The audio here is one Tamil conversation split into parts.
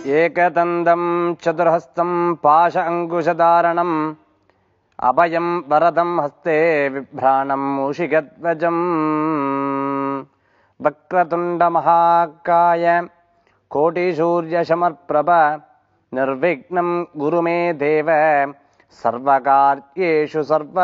एकदन्तं चतुर्हस्तं पाश अङ्कुशधारणम् अभयं वरदं हस्ते बिभ्राणं मूषिकध्वजम् वक्रतुण्डमहाकाय कोटिसूर्यशमर्प्रभ निर्विघ्नं गुरु मे देव சர்வகாரியேஷு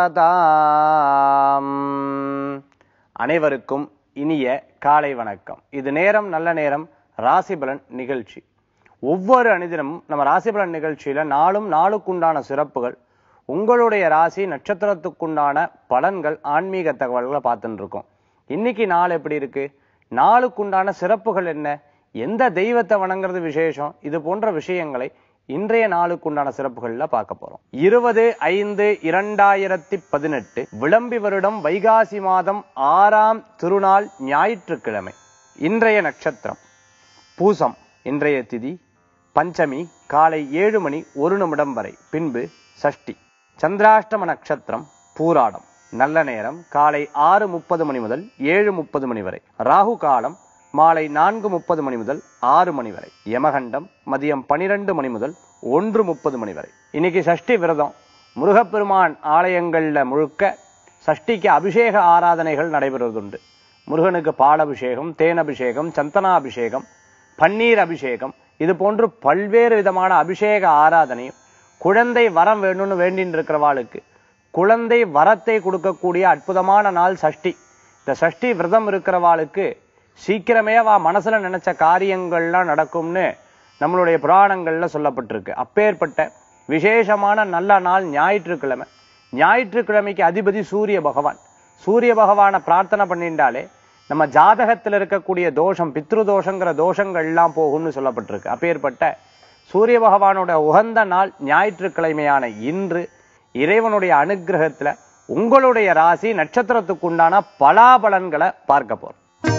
சர்வதாம் அனைவருக்கும் இனிய காலை வணக்கம் இது நேரம் நல்ல நேரம் ராசிபலன் நிகழ்ச்சி ஒவ்வொரு அணிதினமும் நம்ம ராசிபலன் நிகழ்ச்சியில நாளும் நாளுக்குண்டான சிறப்புகள் உங்களுடைய ராசி நட்சத்திரத்துக்குண்டான பலன்கள் ஆன்மீக தகவல்களை பார்த்துட்டு இருக்கோம் இன்னைக்கு நாள் எப்படி இருக்கு நாளுக்குண்டான சிறப்புகள் என்ன எந்த தெய்வத்தை வணங்குறது விசேஷம் இது போன்ற விஷயங்களை இன்றைய நாளுக்குண்டான சிறப்புகள்ல பார்க்க போறோம் இருபது ஐந்து இரண்டாயிரத்தி பதினெட்டு விளம்பி வருடம் வைகாசி மாதம் ஆறாம் திருநாள் ஞாயிற்றுக்கிழமை இன்றைய நட்சத்திரம் பூசம் இன்றைய திதி பஞ்சமி காலை ஏழு மணி ஒரு நிமிடம் வரை பின்பு சஷ்டி சந்திராஷ்டம நட்சத்திரம் பூராடம் நல்ல நேரம் காலை ஆறு முப்பது மணி முதல் ஏழு முப்பது மணி வரை ராகு காலம் மாலை நான்கு முப்பது மணி முதல் ஆறு மணி வரை யமகண்டம் மதியம் பனிரெண்டு மணி முதல் ஒன்று முப்பது மணி வரை இன்னைக்கு சஷ்டி விரதம் முருகப்பெருமான் ஆலயங்கள்ல முழுக்க சஷ்டிக்கு அபிஷேக ஆராதனைகள் நடைபெறுவதுண்டு முருகனுக்கு பாலபிஷேகம் தேனபிஷேகம் சந்தனாபிஷேகம் பன்னீர் அபிஷேகம் இது போன்று பல்வேறு விதமான அபிஷேக ஆராதனையும் குழந்தை வரம் வேணும்னு வேண்டின்னு இருக்கிறவாளுக்கு குழந்தை வரத்தை கொடுக்கக்கூடிய அற்புதமான நாள் சஷ்டி இந்த சஷ்டி விரதம் இருக்கிறவாளுக்கு சீக்கிரமே வா மனசுல நினைச்ச காரியங்கள்லாம் நடக்கும்னு நம்மளுடைய புராணங்கள்ல சொல்லப்பட்டிருக்கு அப்பேற்பட்ட விசேஷமான நல்ல நாள் ஞாயிற்றுக்கிழமை ஞாயிற்றுக்கிழமைக்கு அதிபதி சூரிய பகவான் சூரிய பகவானை பிரார்த்தனை பண்ணிட்டாலே நம்ம ஜாதகத்தில் இருக்கக்கூடிய தோஷம் பித்ரு தோஷங்கிற தோஷங்கள் எல்லாம் போகும்னு சொல்லப்பட்டிருக்கு அப்பேற்பட்ட சூரிய பகவானோட உகந்த நாள் ஞாயிற்றுக்கிழமையான இன்று இறைவனுடைய அனுகிரகத்துல உங்களுடைய ராசி நட்சத்திரத்துக்குண்டான பலாபலன்களை பார்க்க போறோம்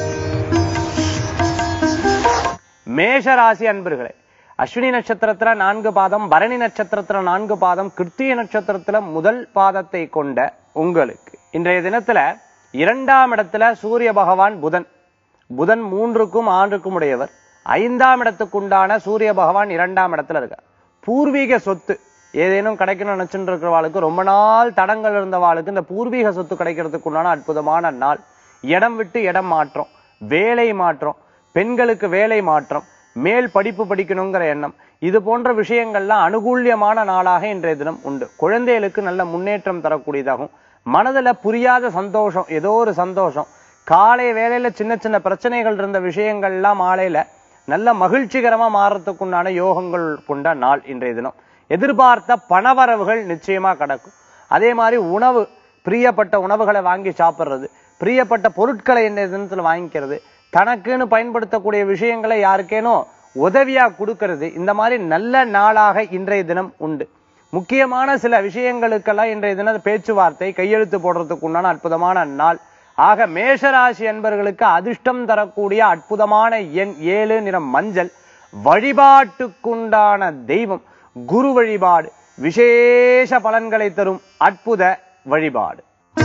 மேஷ ராசி அன்பர்களே அஸ்வினி நட்சத்திரத்துல நான்கு பாதம் பரணி நட்சத்திரத்துல நான்கு பாதம் கிருத்திய நட்சத்திரத்துல முதல் பாதத்தை கொண்ட உங்களுக்கு இன்றைய தினத்துல இரண்டாம் இடத்துல சூரிய பகவான் புதன் புதன் மூன்றுக்கும் ஆண்டுக்கும் உடையவர் ஐந்தாம் இடத்துக்குண்டான சூரிய பகவான் இரண்டாம் இடத்துல இருக்கார் பூர்வீக சொத்து ஏதேனும் கிடைக்கணும்னு நினைச்சுட்டு இருக்கிறவாளுக்கு ரொம்ப நாள் தடங்கள் இருந்தவாளுக்கு இந்த பூர்வீக சொத்து கிடைக்கிறதுக்குண்டான அற்புதமான நாள் இடம் விட்டு இடம் மாற்றம் வேலை மாற்றம் பெண்களுக்கு வேலை மாற்றம் மேல் படிப்பு படிக்கணுங்கிற எண்ணம் இது போன்ற விஷயங்கள்லாம் அனுகூல்யமான நாளாக இன்றைய தினம் உண்டு குழந்தைகளுக்கு நல்ல முன்னேற்றம் தரக்கூடியதாகும் மனதுல புரியாத சந்தோஷம் ஏதோ ஒரு சந்தோஷம் காலை வேளையில சின்ன சின்ன பிரச்சனைகள் இருந்த விஷயங்கள்லாம் மாலையில நல்ல மகிழ்ச்சிகரமா மாறத்துக்குண்டான யோகங்கள் கொண்ட நாள் இன்றைய தினம் எதிர்பார்த்த பணவரவுகள் நிச்சயமா கிடக்கும் அதே மாதிரி உணவு பிரியப்பட்ட உணவுகளை வாங்கி சாப்பிடுறது பிரியப்பட்ட பொருட்களை இன்றைய தினத்துல வாங்கிக்கிறது தனக்குன்னு பயன்படுத்தக்கூடிய விஷயங்களை யாருக்கேனும் உதவியா கொடுக்கிறது இந்த மாதிரி நல்ல நாளாக இன்றைய தினம் உண்டு முக்கியமான சில விஷயங்களுக்கெல்லாம் இன்றைய தின பேச்சுவார்த்தை கையெழுத்து போடுறதுக்கு உண்டான அற்புதமான நாள் ஆக மேஷராசி என்பவர்களுக்கு அதிர்ஷ்டம் தரக்கூடிய அற்புதமான எண் ஏழு நிறம் மஞ்சள் வழிபாட்டுக்குண்டான தெய்வம் குரு வழிபாடு விசேஷ பலன்களை தரும் அற்புத வழிபாடு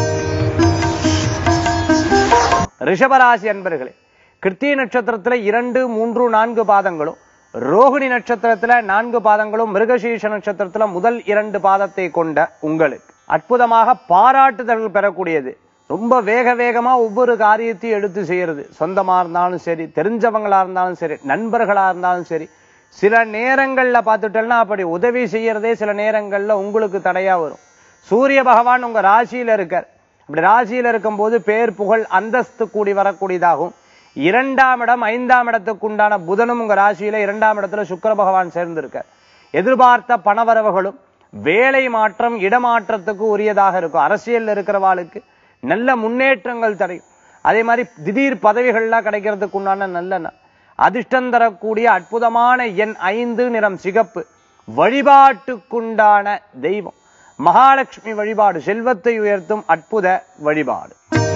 ரிஷபராசி அன்பர்களே கிருத்திய நட்சத்திரத்துல இரண்டு மூன்று நான்கு பாதங்களும் ரோகிணி நட்சத்திரத்துல நான்கு பாதங்களும் மிருகசீர்ஷ நட்சத்திரத்துல முதல் இரண்டு பாதத்தை கொண்ட உங்களுக்கு அற்புதமாக பாராட்டுதல்கள் பெறக்கூடியது ரொம்ப வேக வேகமா ஒவ்வொரு காரியத்தையும் எடுத்து செய்யறது சொந்தமா இருந்தாலும் சரி தெரிஞ்சவங்களா இருந்தாலும் சரி நண்பர்களா இருந்தாலும் சரி சில நேரங்கள்ல பார்த்துட்டோம்னா அப்படி உதவி செய்யறதே சில நேரங்கள்ல உங்களுக்கு தடையா வரும் சூரிய பகவான் உங்க ராசியில இருக்கார் அப்படி ராசியில இருக்கும்போது பேர் புகழ் அந்தஸ்து கூடி வரக்கூடியதாகும் இரண்டாம் இடம் ஐந்தாம் இடத்துக்கு உண்டான புதனும் உங்க ராசியில இரண்டாம் இடத்துல சுக்கர பகவான் சேர்ந்திருக்கார் எதிர்பார்த்த பணவரவுகளும் வேலை மாற்றம் இடமாற்றத்துக்கு உரியதாக இருக்கும் அரசியல் இருக்கிறவாளுக்கு நல்ல முன்னேற்றங்கள் தரையும் அதே மாதிரி திடீர் பதவிகள்லாம் கிடைக்கிறதுக்கு உண்டான நல்ல நாள் அதிர்ஷ்டம் தரக்கூடிய அற்புதமான எண் ஐந்து நிறம் சிகப்பு வழிபாட்டுக்குண்டான தெய்வம் மகாலட்சுமி வழிபாடு செல்வத்தை உயர்த்தும் அற்புத வழிபாடு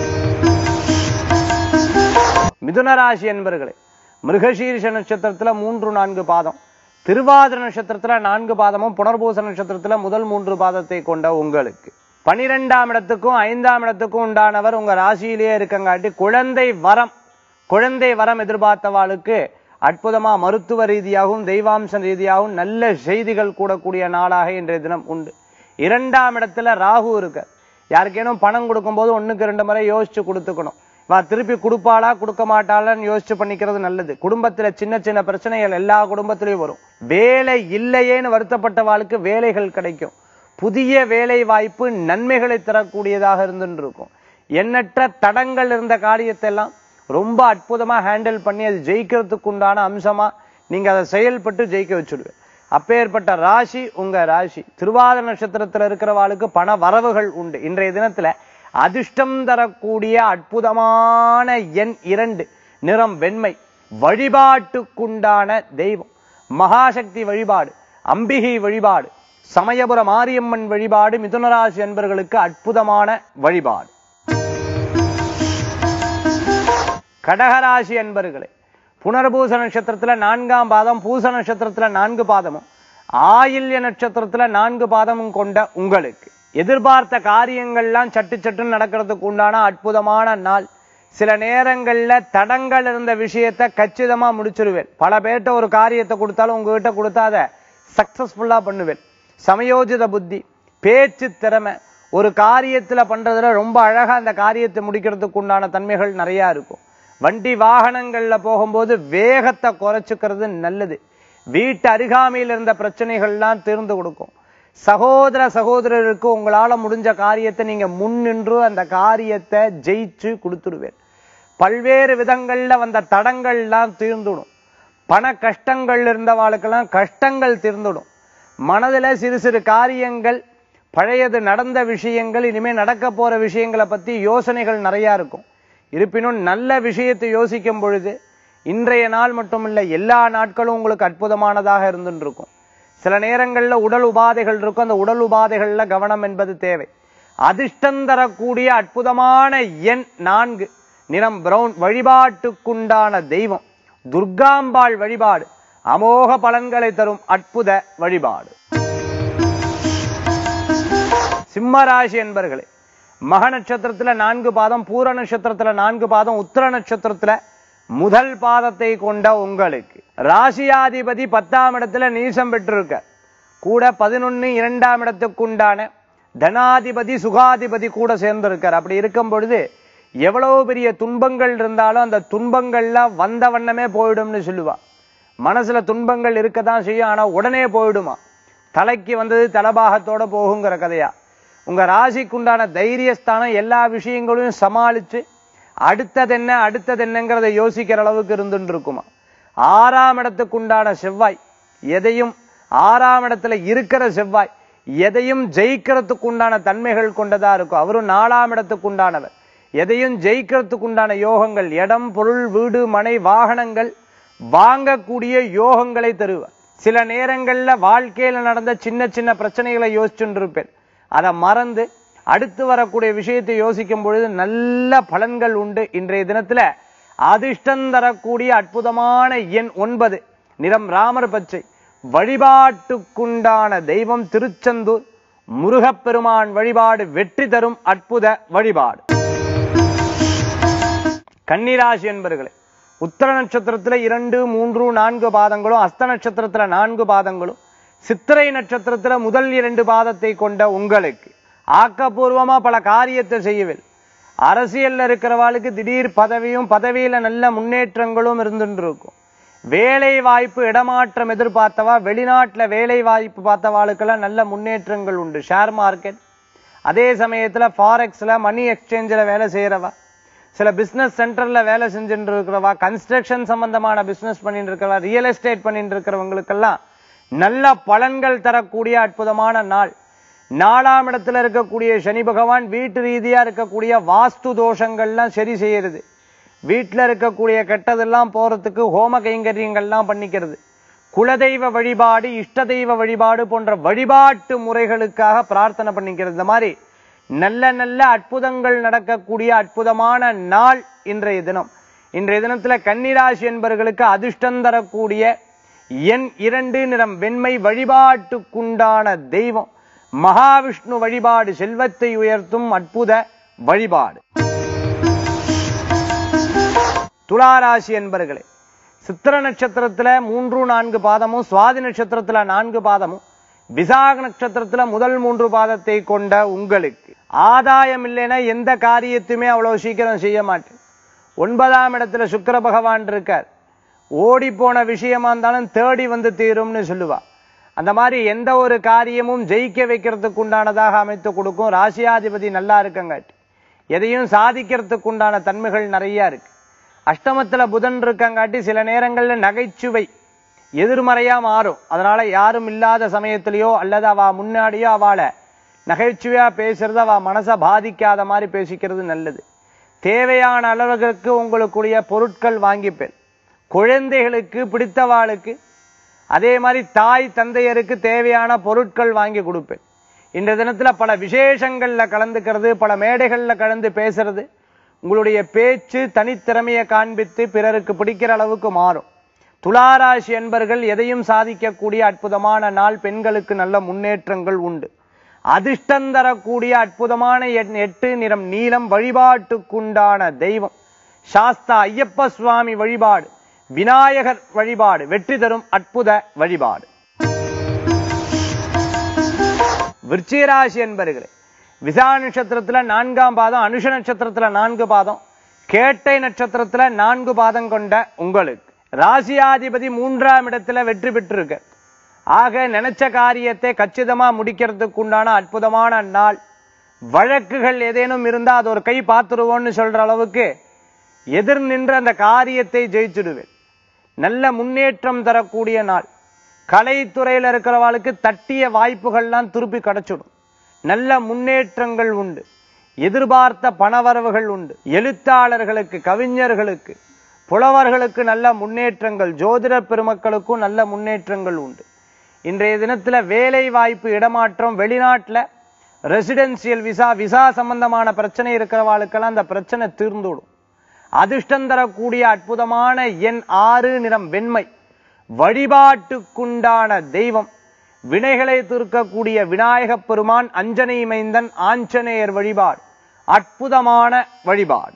மிதுனராசி என்பர்களே மிருகசீரிஷ நட்சத்திரத்துல மூன்று நான்கு பாதம் திருவாதிர நட்சத்திரத்துல நான்கு பாதமும் புனர்பூச நட்சத்திரத்துல முதல் மூன்று பாதத்தை கொண்ட உங்களுக்கு பனிரெண்டாம் இடத்துக்கும் ஐந்தாம் இடத்துக்கும் உண்டானவர் உங்க ராசியிலேயே இருக்கங்காட்டி குழந்தை வரம் குழந்தை வரம் எதிர்பார்த்தவாளுக்கு அற்புதமா மருத்துவ ரீதியாகவும் தெய்வாம்ச ரீதியாகவும் நல்ல செய்திகள் கூடக்கூடிய நாளாக இன்றைய தினம் உண்டு இரண்டாம் இடத்துல ராகு இருக்கு யாருக்கேனும் பணம் கொடுக்கும்போது ஒண்ணுக்கு ரெண்டு முறை யோசிச்சு கொடுத்துக்கணும் வா திருப்பி கொடுப்பாளா கொடுக்க மாட்டாளான்னு யோசிச்சு பண்ணிக்கிறது நல்லது குடும்பத்துல சின்ன சின்ன பிரச்சனைகள் எல்லா குடும்பத்திலையும் வரும் வேலை இல்லையேன்னு வருத்தப்பட்ட வாழ்க்கை வேலைகள் கிடைக்கும் புதிய வேலை வாய்ப்பு நன்மைகளை தரக்கூடியதாக இருந்துட்டு இருக்கும் எண்ணற்ற தடங்கள் இருந்த காரியத்தை எல்லாம் ரொம்ப அற்புதமா ஹேண்டில் பண்ணி அது ஜெயிக்கிறதுக்கு உண்டான அம்சமா நீங்க அதை செயல்பட்டு ஜெயிக்க வச்சுடுவேன் அப்பேற்பட்ட ராசி உங்க ராசி திருவாதிர நட்சத்திரத்துல இருக்கிறவாளுக்கு பண வரவுகள் உண்டு இன்றைய தினத்துல அதிர்ஷ்டம் தரக்கூடிய அற்புதமான எண் இரண்டு நிறம் வெண்மை வழிபாட்டுக்குண்டான தெய்வம் மகாசக்தி வழிபாடு அம்பிகை வழிபாடு சமயபுர மாரியம்மன் வழிபாடு மிதுனராசி என்பர்களுக்கு அற்புதமான வழிபாடு கடகராசி அன்பர்களே புனர்பூச நட்சத்திரத்துல நான்காம் பாதம் பூச நட்சத்திரத்துல நான்கு பாதமும் ஆயில்ய நட்சத்திரத்துல நான்கு பாதமும் கொண்ட உங்களுக்கு எதிர்பார்த்த காரியங்கள்லாம் சட்டு சட்டுன்னு நடக்கிறதுக்கு உண்டான அற்புதமான நாள் சில நேரங்கள்ல தடங்கள் இருந்த விஷயத்த கச்சிதமா முடிச்சிருவேன் பல பேர்ட்ட ஒரு காரியத்தை கொடுத்தாலும் உங்ககிட்ட கொடுத்தா அதை சக்சஸ்ஃபுல்லா பண்ணுவேன் சமயோஜித புத்தி பேச்சு திறமை ஒரு காரியத்துல பண்றதுல ரொம்ப அழகா அந்த காரியத்தை முடிக்கிறதுக்கு உண்டான தன்மைகள் நிறைய இருக்கும் வண்டி வாகனங்கள்ல போகும்போது வேகத்தை குறைச்சுக்கிறது நல்லது வீட்டு அருகாமையில் இருந்த பிரச்சனைகள்லாம் தீர்ந்து கொடுக்கும் சகோதர சகோதரருக்கு உங்களால முடிஞ்ச காரியத்தை நீங்க முன்னின்று அந்த காரியத்தை ஜெயிச்சு கொடுத்துடுவேன் பல்வேறு விதங்கள்ல வந்த தடங்கள்லாம் தீர்ந்துடும் பண கஷ்டங்கள் இருந்தவாளுக்கெல்லாம் கஷ்டங்கள் தீர்ந்துடும் மனதுல சிறு சிறு காரியங்கள் பழையது நடந்த விஷயங்கள் இனிமே நடக்க போற விஷயங்களை பத்தி யோசனைகள் நிறைய இருக்கும் இருப்பினும் நல்ல விஷயத்தை யோசிக்கும் பொழுது இன்றைய நாள் மட்டுமில்ல எல்லா நாட்களும் உங்களுக்கு அற்புதமானதாக இருந்துட்டு இருக்கும் சில நேரங்கள்ல உடல் உபாதைகள் இருக்கும் அந்த உடல் உபாதைகள்ல கவனம் என்பது தேவை அதிர்ஷ்டம் தரக்கூடிய அற்புதமான எண் நான்கு நிறம் பிரவுன் வழிபாட்டுக்குண்டான தெய்வம் துர்காம்பாள் வழிபாடு அமோக பலன்களை தரும் அற்புத வழிபாடு சிம்மராசி என்பர்களே மக நட்சத்திரத்துல நான்கு பாதம் பூர நட்சத்திரத்துல நான்கு பாதம் உத்திர நட்சத்திரத்துல முதல் பாதத்தை கொண்ட உங்களுக்கு ராசியாதிபதி பத்தாம் இடத்துல நீசம் பெற்றிருக்க கூட பதினொன்னு இரண்டாம் இடத்துக்குண்டான தனாதிபதி சுகாதிபதி கூட சேர்ந்திருக்கார் அப்படி இருக்கும் பொழுது எவ்வளவு பெரிய துன்பங்கள் இருந்தாலும் அந்த துன்பங்கள்ல வந்த வண்ணமே போயிடும்னு சொல்லுவா மனசுல துன்பங்கள் இருக்கத்தான் செய்யும் ஆனா உடனே போயிடுமா தலைக்கு வந்தது தலபாகத்தோட போகுங்கிற கதையா உங்க ராசிக்குண்டான தைரியஸ்தானம் எல்லா விஷயங்களையும் சமாளிச்சு அடுத்தது என்ன அடுத்தது என்னங்கிறத யோசிக்கிற அளவுக்கு இருந்துட்டு இருக்குமா ஆறாம் இடத்துக்குண்டான செவ்வாய் எதையும் ஆறாம் இடத்துல இருக்கிற செவ்வாய் எதையும் ஜெயிக்கிறதுக்கு உண்டான தன்மைகள் கொண்டதா இருக்கும் அவரும் நாலாம் இடத்துக்கு உண்டானவர் எதையும் ஜெயிக்கிறதுக்கு உண்டான யோகங்கள் இடம் பொருள் வீடு மனை வாகனங்கள் வாங்கக்கூடிய யோகங்களை தருவார் சில நேரங்கள்ல வாழ்க்கையில நடந்த சின்ன சின்ன பிரச்சனைகளை யோசிச்சுட்டு இருப்பேன் அதை மறந்து அடுத்து வரக்கூடிய விஷயத்தை யோசிக்கும் பொழுது நல்ல பலன்கள் உண்டு இன்றைய தினத்துல அதிர்ஷ்டம் தரக்கூடிய அற்புதமான எண் ஒன்பது நிறம் ராமர் பச்சை வழிபாட்டுக்குண்டான தெய்வம் திருச்செந்தூர் முருகப்பெருமான் வழிபாடு வெற்றி தரும் அற்புத வழிபாடு கன்னிராசி என்பர்களே உத்தர நட்சத்திரத்துல இரண்டு மூன்று நான்கு பாதங்களும் அஸ்த நட்சத்திரத்துல நான்கு பாதங்களும் சித்திரை நட்சத்திரத்துல முதல் இரண்டு பாதத்தை கொண்ட உங்களுக்கு ஆக்கப்பூர்வமா பல காரியத்தை செய்யவில் அரசியல்ல இருக்கிறவாளுக்கு திடீர் பதவியும் பதவியில நல்ல முன்னேற்றங்களும் இருந்துட்டு இருக்கும் வேலை வாய்ப்பு இடமாற்றம் எதிர்பார்த்தவா வெளிநாட்டுல வேலை வாய்ப்பு பார்த்தவாளுக்கெல்லாம் நல்ல முன்னேற்றங்கள் உண்டு ஷேர் மார்க்கெட் அதே சமயத்துல ஃபாரெக்ஸ்ல மணி எக்ஸ்சேஞ்சில் வேலை செய்யறவா சில பிசினஸ் சென்டர்ல வேலை செஞ்சுட்டு இருக்கிறவா கன்ஸ்ட்ரக்ஷன் சம்பந்தமான பிசினஸ் பண்ணிட்டு இருக்கிறவா ரியல் எஸ்டேட் பண்ணிட்டு இருக்கிறவங்களுக்கெல்லாம் நல்ல பலன்கள் தரக்கூடிய அற்புதமான நாள் நாலாம் இடத்துல இருக்கக்கூடிய சனி பகவான் வீட்டு ரீதியா இருக்கக்கூடிய வாஸ்து தோஷங்கள்லாம் சரி செய்யறது வீட்டுல இருக்கக்கூடிய கெட்டதெல்லாம் போறதுக்கு ஹோம கைங்கரியங்கள்லாம் பண்ணிக்கிறது குலதெய்வ வழிபாடு இஷ்ட தெய்வ வழிபாடு போன்ற வழிபாட்டு முறைகளுக்காக பிரார்த்தனை பண்ணிக்கிறது இந்த மாதிரி நல்ல நல்ல அற்புதங்கள் நடக்கக்கூடிய அற்புதமான நாள் இன்றைய தினம் இன்றைய தினத்துல கன்னிராசி என்பவர்களுக்கு அதிர்ஷ்டம் தரக்கூடிய எண் இரண்டு நிறம் வெண்மை வழிபாட்டுக்குண்டான தெய்வம் மகாவிஷ்ணு வழிபாடு செல்வத்தை உயர்த்தும் அற்புத வழிபாடு துளாராசி என்பர்களே சித்திர நட்சத்திரத்துல மூன்று நான்கு பாதமும் சுவாதி நட்சத்திரத்துல நான்கு பாதமும் விசாக நட்சத்திரத்துல முதல் மூன்று பாதத்தை கொண்ட உங்களுக்கு ஆதாயம் இல்லைன்னா எந்த காரியத்தையுமே அவ்வளவு சீக்கிரம் செய்ய மாட்டேன் ஒன்பதாம் இடத்துல சுக்கிர பகவான் இருக்கார் ஓடி போன விஷயமா இருந்தாலும் தேடி வந்து தீரும்னு சொல்லுவா அந்த மாதிரி எந்த ஒரு காரியமும் ஜெயிக்க வைக்கிறதுக்கு உண்டானதாக அமைத்து கொடுக்கும் ராசியாதிபதி நல்லா இருக்கங்காட்டி எதையும் சாதிக்கிறதுக்கு உண்டான தன்மைகள் நிறைய இருக்கு அஷ்டமத்துல புதன் இருக்கங்காட்டி சில நேரங்கள்ல நகைச்சுவை எதிர்மறையா மாறும் அதனால யாரும் இல்லாத சமயத்திலயோ அல்லது அவ முன்னாடியோ அவளை நகைச்சுவையா பேசுறது அவ மனசை பாதிக்காத மாதிரி பேசிக்கிறது நல்லது தேவையான அளவுகளுக்கு உங்களுக்குரிய பொருட்கள் வாங்கிப்பேன் குழந்தைகளுக்கு பிடித்தவாளுக்கு அதே மாதிரி தாய் தந்தையருக்கு தேவையான பொருட்கள் வாங்கி கொடுப்பேன் இந்த தினத்துல பல விசேஷங்கள்ல கலந்துக்கிறது பல மேடைகள்ல கலந்து பேசுறது உங்களுடைய பேச்சு தனித்திறமையை காண்பித்து பிறருக்கு பிடிக்கிற அளவுக்கு மாறும் துளாராசி என்பர்கள் எதையும் சாதிக்கக்கூடிய அற்புதமான நாள் பெண்களுக்கு நல்ல முன்னேற்றங்கள் உண்டு அதிர்ஷ்டம் தரக்கூடிய அற்புதமான எண் எட்டு நிறம் நீலம் வழிபாட்டுக்குண்டான தெய்வம் சாஸ்தா ஐயப்ப சுவாமி வழிபாடு விநாயகர் வழிபாடு வெற்றி தரும் அற்புத வழிபாடு விருச்சிகராசி என்பர்களே விசா நட்சத்திரத்துல நான்காம் பாதம் அனுஷ நட்சத்திரத்துல நான்கு பாதம் கேட்டை நட்சத்திரத்துல நான்கு பாதம் கொண்ட உங்களுக்கு ராசியாதிபதி மூன்றாம் இடத்துல வெற்றி பெற்றிருக்க ஆக நினைச்ச காரியத்தை கச்சிதமா முடிக்கிறதுக்கு உண்டான அற்புதமான நாள் வழக்குகள் ஏதேனும் இருந்தா அது ஒரு கை பார்த்துருவோம்னு சொல்ற அளவுக்கு எதிர் நின்ற அந்த காரியத்தை ஜெயிச்சுடுவேன் நல்ல முன்னேற்றம் தரக்கூடிய நாள் கலைத்துறையில இருக்கிறவாளுக்கு தட்டிய வாய்ப்புகள்லாம் திருப்பி கிடைச்சிடும் நல்ல முன்னேற்றங்கள் உண்டு எதிர்பார்த்த பணவரவுகள் உண்டு எழுத்தாளர்களுக்கு கவிஞர்களுக்கு புலவர்களுக்கு நல்ல முன்னேற்றங்கள் ஜோதிட பெருமக்களுக்கும் நல்ல முன்னேற்றங்கள் உண்டு இன்றைய தினத்துல வேலை வாய்ப்பு இடமாற்றம் வெளிநாட்டுல ரெசிடென்சியல் விசா விசா சம்பந்தமான பிரச்சனை இருக்கிறவாளுக்கெல்லாம் அந்த பிரச்சனை தீர்ந்துடும் அதிர்ஷ்டம் தரக்கூடிய அற்புதமான எண் ஆறு நிறம் வெண்மை வழிபாட்டுக்குண்டான தெய்வம் வினைகளை தீர்க்கக்கூடிய விநாயகப் பெருமான் அஞ்சனை மைந்தன் ஆஞ்சநேயர் வழிபாடு அற்புதமான வழிபாடு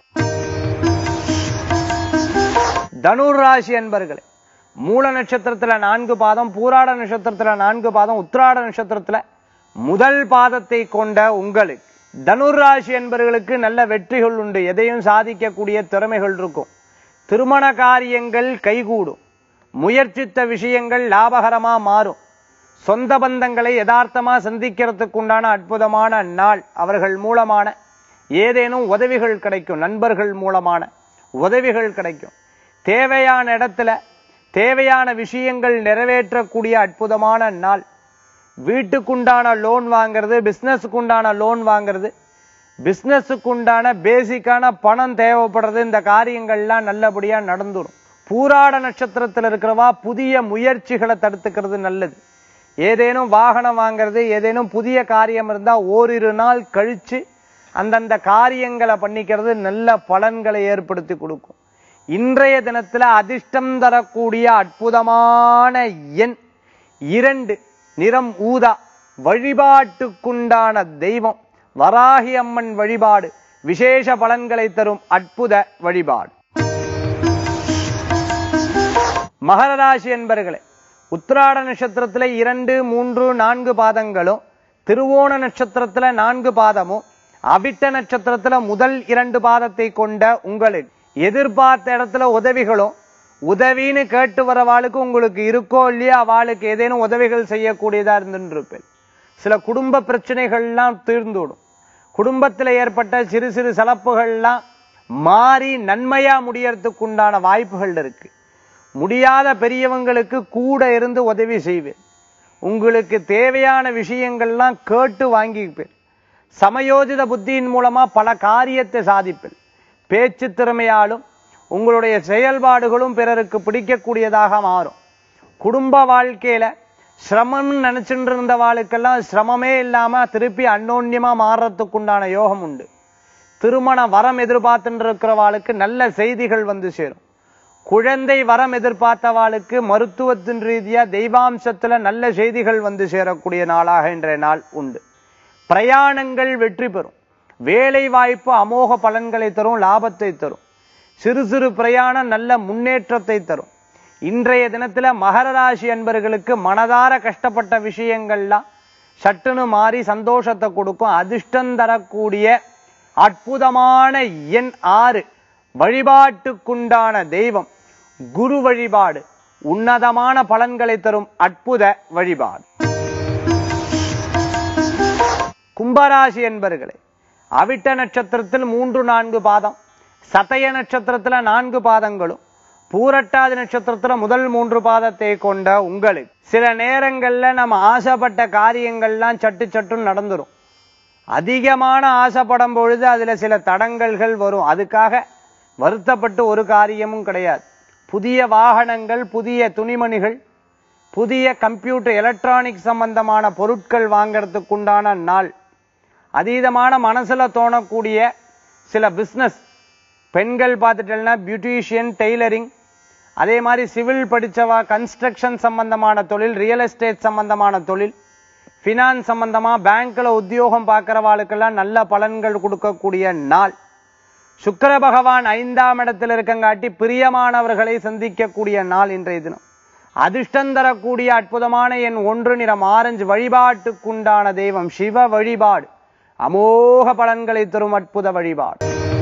தனுர் ராசி என்பர்களே மூல நட்சத்திரத்துல நான்கு பாதம் பூராட நட்சத்திரத்துல நான்கு பாதம் உத்திராட நட்சத்திரத்துல முதல் பாதத்தை கொண்ட உங்களுக்கு தனுர் ராசி என்பவர்களுக்கு நல்ல வெற்றிகள் உண்டு எதையும் சாதிக்கக்கூடிய திறமைகள் இருக்கும் திருமண காரியங்கள் கைகூடும் முயற்சித்த விஷயங்கள் லாபகரமா மாறும் சொந்த பந்தங்களை யதார்த்தமா சந்திக்கிறதுக்கு உண்டான அற்புதமான நாள் அவர்கள் மூலமான ஏதேனும் உதவிகள் கிடைக்கும் நண்பர்கள் மூலமான உதவிகள் கிடைக்கும் தேவையான இடத்துல தேவையான விஷயங்கள் நிறைவேற்றக்கூடிய அற்புதமான நாள் வீட்டுக்குண்டான லோன் வாங்குறது பிசினஸுக்கு உண்டான லோன் வாங்குறது பிசினஸுக்கு உண்டான பேசிக்கான பணம் தேவைப்படுறது இந்த காரியங்கள்லாம் நல்லபடியா நடந்துடும் பூராட நட்சத்திரத்தில் இருக்கிறவா புதிய முயற்சிகளை தடுத்துக்கிறது நல்லது ஏதேனும் வாகனம் வாங்குறது ஏதேனும் புதிய காரியம் இருந்தா ஓரிரு நாள் கழிச்சு அந்தந்த காரியங்களை பண்ணிக்கிறது நல்ல பலன்களை ஏற்படுத்தி கொடுக்கும் இன்றைய தினத்துல அதிர்ஷ்டம் தரக்கூடிய அற்புதமான எண் இரண்டு நிறம் ஊதா வழிபாட்டுக்குண்டான தெய்வம் வராகி அம்மன் வழிபாடு விசேஷ பலன்களை தரும் அற்புத வழிபாடு மகர ராசி என்பர்களே உத்திராட நட்சத்திரத்துல இரண்டு மூன்று நான்கு பாதங்களும் திருவோண நட்சத்திரத்துல நான்கு பாதமும் அவிட்ட நட்சத்திரத்துல முதல் இரண்டு பாதத்தை கொண்ட உங்களுக்கு எதிர்பார்த்த இடத்துல உதவிகளும் உதவின்னு கேட்டு வரவாளுக்கு உங்களுக்கு இருக்கோ இல்லையா அவளுக்கு ஏதேனும் உதவிகள் செய்யக்கூடியதா இருந்துருப்பேன் சில குடும்ப பிரச்சனைகள்லாம் தீர்ந்துவிடும் குடும்பத்துல ஏற்பட்ட சிறு சிறு சலப்புகள்லாம் மாறி நன்மையா முடியறதுக்கு உண்டான வாய்ப்புகள் இருக்கு முடியாத பெரியவங்களுக்கு கூட இருந்து உதவி செய்வேன் உங்களுக்கு தேவையான விஷயங்கள்லாம் கேட்டு வாங்கிப்பேன் சமயோஜித புத்தியின் மூலமா பல காரியத்தை சாதிப்பேன் பேச்சு திறமையாலும் உங்களுடைய செயல்பாடுகளும் பிறருக்கு பிடிக்கக்கூடியதாக மாறும் குடும்ப வாழ்க்கையில சிரமம்னு நினைச்சுட்டு இருந்த வாழ்க்கெல்லாம் சிரமமே இல்லாம திருப்பி அன்னோன்யமா மாறுறதுக்குண்டான யோகம் உண்டு திருமண வரம் எதிர்பார்த்துட்டு இருக்கிறவாளுக்கு நல்ல செய்திகள் வந்து சேரும் குழந்தை வரம் எதிர்பார்த்தவாளுக்கு மருத்துவத்தின் ரீதியா தெய்வாம்சத்துல நல்ல செய்திகள் வந்து சேரக்கூடிய நாளாக இன்றைய நாள் உண்டு பிரயாணங்கள் வெற்றி பெறும் வேலை வாய்ப்பு அமோக பலன்களை தரும் லாபத்தை தரும் சிறு சிறு பிரயாணம் நல்ல முன்னேற்றத்தை தரும் இன்றைய தினத்துல மகர ராசி அன்பர்களுக்கு மனதார கஷ்டப்பட்ட விஷயங்கள்லாம் சட்டுன்னு மாறி சந்தோஷத்தை கொடுக்கும் அதிர்ஷ்டம் தரக்கூடிய அற்புதமான எண் ஆறு வழிபாட்டுக்குண்டான தெய்வம் குரு வழிபாடு உன்னதமான பலன்களை தரும் அற்புத வழிபாடு கும்பராசி என்பர்களே அவிட்ட நட்சத்திரத்தில் மூன்று நான்கு பாதம் சதய நட்சத்திரத்துல நான்கு பாதங்களும் பூரட்டாதி நட்சத்திரத்துல முதல் மூன்று பாதத்தை கொண்ட உங்களுக்கு சில நேரங்கள்ல நம்ம ஆசைப்பட்ட காரியங்கள்லாம் சட்டு சட்டுன்னு நடந்துரும் அதிகமான ஆசைப்படும் பொழுது அதுல சில தடங்கல்கள் வரும் அதுக்காக வருத்தப்பட்டு ஒரு காரியமும் கிடையாது புதிய வாகனங்கள் புதிய துணிமணிகள் புதிய கம்ப்யூட்டர் எலக்ட்ரானிக் சம்பந்தமான பொருட்கள் வாங்கறதுக்கு உண்டான நாள் அதீதமான மனசுல தோணக்கூடிய சில பிசினஸ் பெண்கள் பார்த்துட்டேன்னா பியூட்டிஷியன் டெய்லரிங் அதே மாதிரி சிவில் படிச்சவா கன்ஸ்ட்ரக்ஷன் சம்பந்தமான தொழில் ரியல் எஸ்டேட் சம்பந்தமான தொழில் ஃபினான்ஸ் சம்பந்தமா பேங்க்ல உத்தியோகம் பார்க்கறவாளுக்கெல்லாம் நல்ல பலன்கள் கொடுக்கக்கூடிய நாள் சுக்கிர பகவான் ஐந்தாம் இடத்தில் இருக்கங்காட்டி பிரியமானவர்களை சந்திக்கக்கூடிய நாள் இன்றைய தினம் அதிர்ஷ்டம் தரக்கூடிய அற்புதமான என் ஒன்று நிறம் ஆரஞ்சு வழிபாட்டுக்குண்டான தெய்வம் சிவ வழிபாடு அமோக பலன்களை தரும் அற்புத வழிபாடு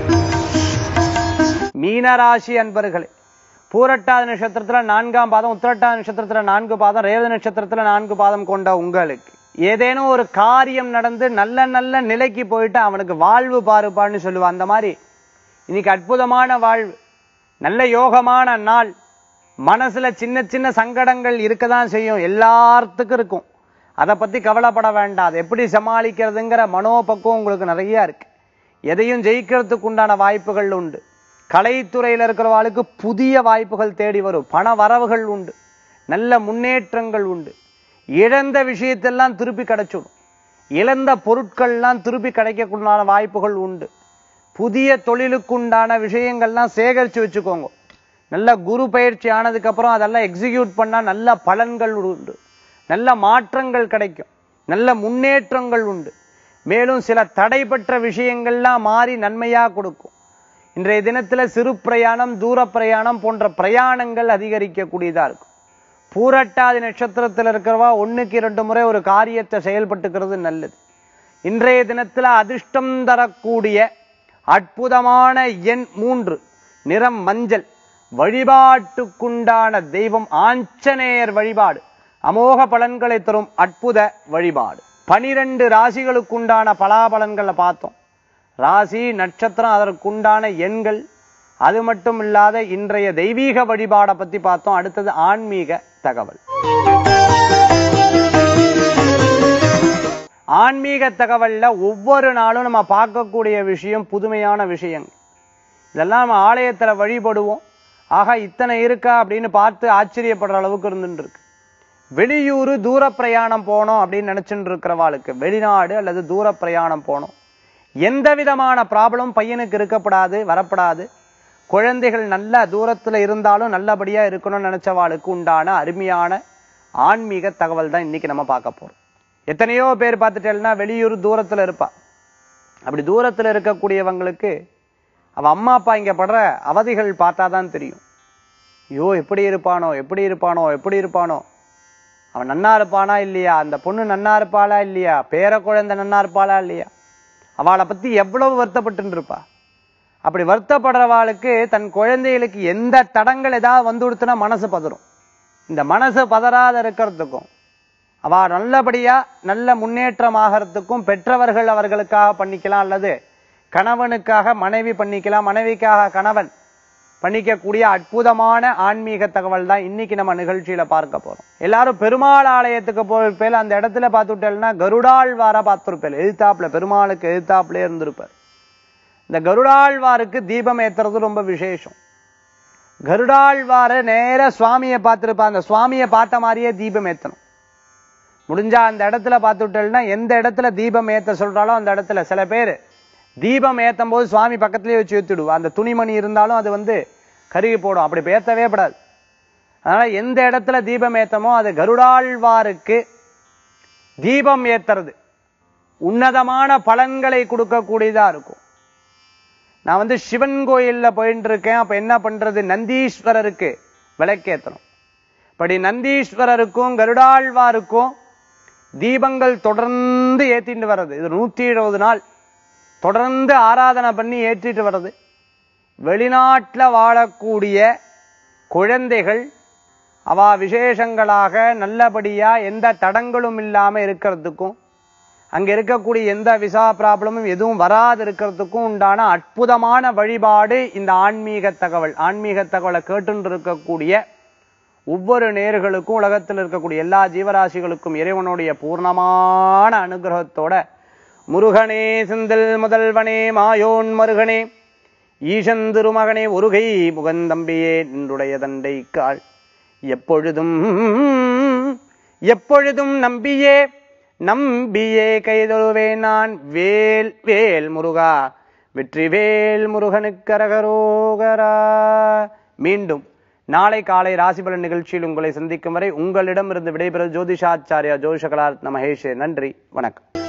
மீனராசி அன்பர்களே பூரட்டாதி நட்சத்திரத்துல நான்காம் பாதம் உத்திரட்டாதி நட்சத்திரத்துல நான்கு பாதம் ரேவதி நட்சத்திரத்துல நான்கு பாதம் கொண்ட உங்களுக்கு ஏதேனும் ஒரு காரியம் நடந்து நல்ல நல்ல நிலைக்கு போயிட்டு அவனுக்கு வாழ்வு பாருப்பான்னு சொல்லுவான் அந்த மாதிரி இன்னைக்கு அற்புதமான வாழ்வு நல்ல யோகமான நாள் மனசுல சின்ன சின்ன சங்கடங்கள் இருக்கதான் செய்யும் எல்லாத்துக்கும் இருக்கும் அதை பத்தி கவலைப்பட வேண்டாம் அதை எப்படி சமாளிக்கிறதுங்கிற மனோபக்குவம் உங்களுக்கு நிறைய இருக்கு எதையும் ஜெயிக்கிறதுக்கு உண்டான வாய்ப்புகள் உண்டு கலைத்துறையில இருக்கிறவாளுக்கு புதிய வாய்ப்புகள் தேடி வரும் பண வரவுகள் உண்டு நல்ல முன்னேற்றங்கள் உண்டு இழந்த விஷயத்தெல்லாம் திருப்பி கிடைச்சிடும் இழந்த பொருட்கள்லாம் திருப்பி கிடைக்கக்குண்டான வாய்ப்புகள் உண்டு புதிய தொழிலுக்குண்டான விஷயங்கள்லாம் சேகரிச்சு வச்சுக்கோங்க நல்ல குரு பயிற்சி ஆனதுக்கு அப்புறம் அதெல்லாம் எக்ஸிக்யூட் பண்ணா நல்ல பலன்கள் உண்டு நல்ல மாற்றங்கள் கிடைக்கும் நல்ல முன்னேற்றங்கள் உண்டு மேலும் சில தடைபெற்ற விஷயங்கள்லாம் மாறி நன்மையா கொடுக்கும் இன்றைய தினத்துல சிறு பிரயாணம் தூர பிரயாணம் போன்ற பிரயாணங்கள் அதிகரிக்கக்கூடியதா இருக்கும் பூரட்டாதி நட்சத்திரத்தில் இருக்கிறவா ஒண்ணுக்கு இரண்டு முறை ஒரு காரியத்தை செயல்பட்டுக்கிறது நல்லது இன்றைய தினத்துல அதிர்ஷ்டம் தரக்கூடிய அற்புதமான எண் மூன்று நிறம் மஞ்சள் வழிபாட்டுக்குண்டான தெய்வம் ஆஞ்சநேயர் வழிபாடு அமோக பலன்களை தரும் அற்புத வழிபாடு பனிரெண்டு ராசிகளுக்குண்டான பலாபலன்களை பார்த்தோம் ராசி நட்சத்திரம் அதற்குண்டான எண்கள் அது மட்டும் இல்லாத இன்றைய தெய்வீக வழிபாடை பத்தி பார்த்தோம் அடுத்தது ஆன்மீக தகவல் ஆன்மீக தகவல்ல ஒவ்வொரு நாளும் நம்ம பார்க்கக்கூடிய விஷயம் புதுமையான விஷயங்கள் இதெல்லாம் நம்ம ஆலயத்துல வழிபடுவோம் ஆக இத்தனை இருக்கா அப்படின்னு பார்த்து ஆச்சரியப்படுற அளவுக்கு இருந்துட்டு இருக்கு வெளியூர் தூர பிரயாணம் போனோம் அப்படின்னு நினைச்சுட்டு இருக்கிறவாளுக்கு வெளிநாடு அல்லது தூர பிரயாணம் போனோம் எந்த விதமான ப்ராப்ளம் பையனுக்கு இருக்கப்படாது வரப்படாது குழந்தைகள் நல்ல தூரத்துல இருந்தாலும் நல்லபடியா இருக்கணும்னு நினைச்சவாளுக்கு உண்டான அருமையான ஆன்மீக தகவல் தான் இன்னைக்கு நம்ம பார்க்க போறோம் எத்தனையோ பேர் பார்த்துட்டேன்னா வெளியூர் தூரத்துல இருப்பா அப்படி தூரத்துல இருக்கக்கூடியவங்களுக்கு அவ அம்மா அப்பா இங்க படுற அவதிகள் பார்த்தாதான் தெரியும் ஐயோ எப்படி இருப்பானோ எப்படி இருப்பானோ எப்படி இருப்பானோ அவன் நன்னா இருப்பானா இல்லையா அந்த பொண்ணு நன்னா இருப்பாளா இல்லையா பேர குழந்தை நன்னா இருப்பாளா இல்லையா அவளை பத்தி எவ்வளவு வருத்தப்பட்டு இருப்பா அப்படி வருத்தப்படுறவாளுக்கு தன் குழந்தைகளுக்கு எந்த தடங்கள் ஏதாவது வந்து கொடுத்துனா மனசு பதறும் இந்த மனசு பதறாத இருக்கிறதுக்கும் அவ நல்லபடியா நல்ல முன்னேற்றம் ஆகிறதுக்கும் பெற்றவர்கள் அவர்களுக்காக பண்ணிக்கலாம் அல்லது கணவனுக்காக மனைவி பண்ணிக்கலாம் மனைவிக்காக கணவன் பண்ணிக்கக்கூடிய அற்புதமான ஆன்மீக தகவல் தான் இன்னைக்கு நம்ம நிகழ்ச்சியில பார்க்க போறோம் எல்லாரும் பெருமாள் ஆலயத்துக்கு போயிருப்பேல் அந்த இடத்துல பார்த்துட்டேன்னா கருடாழ்வாரா பார்த்திருப்பேன் எழுத்தாப்புல பெருமாளுக்கு எழுத்தாப்புல இருந்திருப்பார் இந்த கருடாழ்வாருக்கு தீபம் ஏத்துறது ரொம்ப விசேஷம் கருடாழ்வார நேர சுவாமியை பார்த்திருப்பா அந்த சுவாமியை பார்த்த மாதிரியே தீபம் ஏத்தணும் முடிஞ்சா அந்த இடத்துல பார்த்துட்டேன்னா எந்த இடத்துல தீபம் ஏத்த சொல்றாலோ அந்த இடத்துல சில பேர் தீபம் ஏத்தும் போது சுவாமி பக்கத்திலேயே வச்சு ஏத்திடுவோம் அந்த துணிமணி இருந்தாலும் அது வந்து கருகி போடும் அப்படி ஏத்தவே படாது அதனால எந்த இடத்துல தீபம் ஏத்தமோ அது கருடாழ்வாருக்கு தீபம் ஏத்துறது உன்னதமான பலன்களை கொடுக்கக்கூடியதா இருக்கும் நான் வந்து சிவன் கோயில்ல போயிட்டு இருக்கேன் அப்ப என்ன பண்றது நந்தீஸ்வரருக்கு விளக்கேத்தணும் இப்படி நந்தீஸ்வரருக்கும் கருடாழ்வாருக்கும் தீபங்கள் தொடர்ந்து ஏத்திட்டு வர்றது இது நூத்தி இருபது நாள் தொடர்ந்து ஆராதனை பண்ணி ஏற்றிட்டு வர்றது வெளிநாட்டுல வாழக்கூடிய குழந்தைகள் அவ விசேஷங்களாக நல்லபடியா எந்த தடங்களும் இல்லாம இருக்கிறதுக்கும் அங்க இருக்கக்கூடிய எந்த விசா ப்ராப்ளமும் எதுவும் வராது இருக்கிறதுக்கும் உண்டான அற்புதமான வழிபாடு இந்த ஆன்மீக தகவல் ஆன்மீக தகவலை கேட்டுன்னு இருக்கக்கூடிய ஒவ்வொரு நேர்களுக்கும் உலகத்தில் இருக்கக்கூடிய எல்லா ஜீவராசிகளுக்கும் இறைவனுடைய பூர்ணமான அனுகிரகத்தோட முருகனே செந்தில் முதல்வனே மாயோன் மருகனே ஈசன் திருமகனே ஒருகை முகந்தம்பியே நின்றுடைய தண்டை கால் எப்பொழுதும் எப்பொழுதும் நம்பியே நம்பியே கைதொழுவே நான் வேல் வேல் முருகா வெற்றிவேல் முருகனுக்கரகரோகரா மீண்டும் நாளை காலை ராசிபலன் நிகழ்ச்சியில் உங்களை சந்திக்கும் வரை உங்களிடமிருந்து விடைபெறும் ஜோதிஷாச்சாரியா ஜோதிஷகலார் மகேஷ் நன்றி வணக்கம்